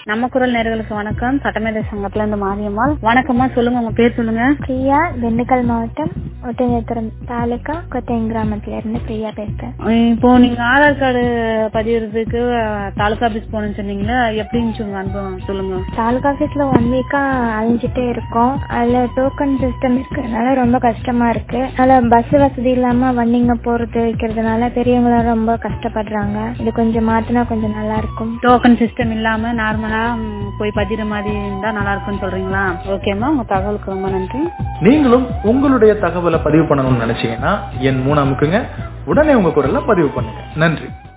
நம்ம குரல் நேர்களுக்கு வணக்கம் சட்டமேதை சங்கத்துல இருந்து மாரியம்மாள் வணக்கம்மா சொல்லுங்க உங்க பேர் சொல்லுங்க பிரியா திண்டுக்கல் மாவட்டம் ஒட்டஞ்சத்திரம் தாலுக்கா கொத்தையம் கிராமத்துல இருந்து பிரியா பேசுறேன் இப்போ நீங்க ஆதார் கார்டு பதிவுறதுக்கு தாலுகா ஆபீஸ் போகணும்னு சொன்னீங்களா எப்படி இருந்துச்சு உங்க அனுபவம் சொல்லுங்க தாலுகா ஆஃபீஸ்ல ஒன் வீக்கா அலைஞ்சிட்டே இருக்கோம் அதுல டோக்கன் சிஸ்டம் இருக்கிறதுனால ரொம்ப கஷ்டமா இருக்கு அதுல பஸ் வசதி இல்லாம வண்டிங்க போறது வைக்கிறதுனால பெரியவங்க ரொம்ப கஷ்டப்படுறாங்க இது கொஞ்சம் மாத்தினா கொஞ்சம் நல்லா இருக்கும் டோக்கன் சிஸ்டம் இல்லாம நார்மலா ம், போய் பதிகிற மாதிரி இருந்தா நல்லா இருக்கும்னு சொல்றீங்களா ஓகேம்மா உங்க தகவலுக்கு ரொம்ப நன்றி நீங்களும் உங்களுடைய தகவலை பதிவு பண்ணணும்னு நினைச்சீங்கன்னா என் மூணு அமுக்குங்க உடனே உங்க குரல்ல பதிவு பண்ணுங்க நன்றி